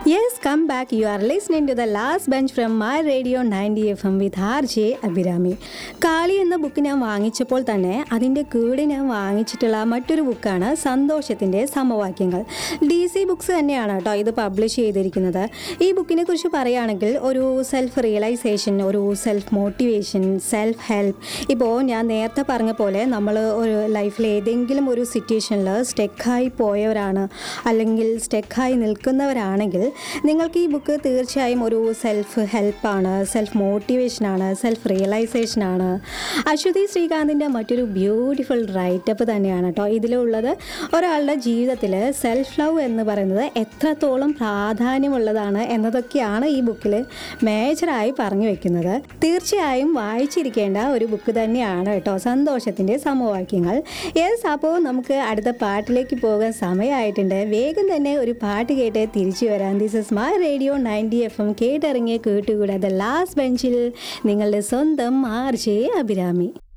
Yes, come back. You are listening to the last bench from my radio 90 FM with RJ Abhirami കാളി എന്ന book ഞാൻ വാങ്ങിച്ചപ്പോൾ തന്നെ അതിൻ്റെ കൂടെ ഞാൻ വാങ്ങിച്ചിട്ടുള്ള മറ്റൊരു ബുക്കാണ് സന്തോഷത്തിൻ്റെ സമവാക്യങ്ങൾ ഡി സി ബുക്സ് തന്നെയാണ് കേട്ടോ ഇത് പബ്ലിഷ് ചെയ്തിരിക്കുന്നത് ഈ ബുക്കിനെ കുറിച്ച് പറയുകയാണെങ്കിൽ ഒരു സെൽഫ് റിയലൈസേഷൻ ഒരു സെൽഫ് മോട്ടിവേഷൻ സെൽഫ് ഹെൽപ്പ് ഇപ്പോൾ ഞാൻ നേരത്തെ പറഞ്ഞ പോലെ നമ്മൾ ഒരു ലൈഫിൽ ഏതെങ്കിലും ഒരു സിറ്റുവേഷനിൽ സ്റ്റെക്കായി പോയവരാണ് അല്ലെങ്കിൽ സ്റ്റെക്കായി നിൽക്കുന്നവരാണെങ്കിൽ നിങ്ങൾക്ക് ഈ ബുക്ക് തീർച്ചയായും ഒരു സെൽഫ് ഹെൽപ്പാണ് സെൽഫ് മോട്ടിവേഷനാണ് സെൽഫ് റിയലൈസേഷനാണ് അശ്വതി ശ്രീകാന്തിൻ്റെ മറ്റൊരു ബ്യൂട്ടിഫുൾ റൈറ്റപ്പ് തന്നെയാണ് കേട്ടോ ഇതിലുള്ളത് ഒരാളുടെ ജീവിതത്തിൽ സെൽഫ് ലവ് എന്ന് പറയുന്നത് എത്രത്തോളം പ്രാധാന്യമുള്ളതാണ് എന്നതൊക്കെയാണ് ഈ ബുക്കിൽ മേജറായി പറഞ്ഞു വെക്കുന്നത് തീർച്ചയായും വായിച്ചിരിക്കേണ്ട ഒരു ബുക്ക് തന്നെയാണ് കേട്ടോ സന്തോഷത്തിൻ്റെ സമവാക്യങ്ങൾ യെസ് അപ്പോൾ നമുക്ക് അടുത്ത പാട്ടിലേക്ക് പോകാൻ സമയമായിട്ടുണ്ട് വേഗം തന്നെ ഒരു പാട്ട് കേട്ട് തിരിച്ചു വരാം this is my radio ninety F M കേട്ടിറങ്ങിയ കേട്ടുകൂടാതെ ലാസ്റ്റ് ബെഞ്ചിൽ നിങ്ങളുടെ സ്വന്തം ആർ ജെ അഭിരാമി